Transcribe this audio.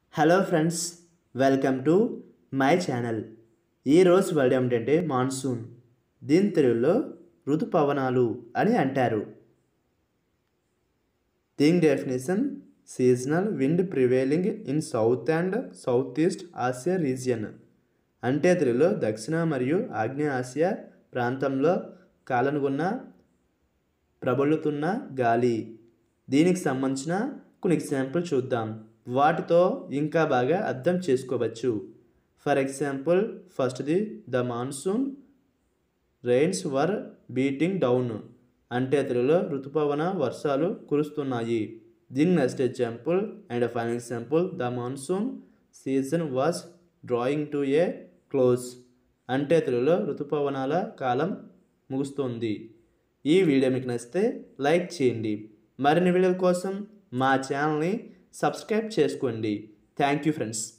hello friends welcome to my channel ఈరోజు word ఏమిటంటే monsoon దీని తెలుగులో ఋతుపవనాలు అని అంటారు దీని definition seasonal wind prevailing in south and south east Asia region అంటే తెలుగులో దక్షిణ మరియు ఆగ్నేయ ఆసియా ప్రాంతంలో కాలనుగున్న ప్రబలుతున్న గాలి దీనికి సంబంధించిన కొన్ని ఎగ్జాంపుల్ చూద్దాం వాటితో ఇంకా బాగా అర్థం చేసుకోవచ్చు ఫర్ ఎగ్జాంపుల్ ఫస్ట్ది the monsoon rains were beating down అంటే తెలుగులో ఋతుపవన వర్షాలు కురుస్తున్నాయి దీని next example and final example the monsoon season was drawing to a close అంటే తెలుగులో ఋతుపవనాల కాలం ముగుస్తుంది ఈ వీడియో మీకు నచ్చితే లైక్ చేయండి మరిన్ని వీడియోల కోసం మా ఛానల్ని సబ్స్క్రైబ్ చేసుకోండి థ్యాంక్ యూ ఫ్రెండ్స్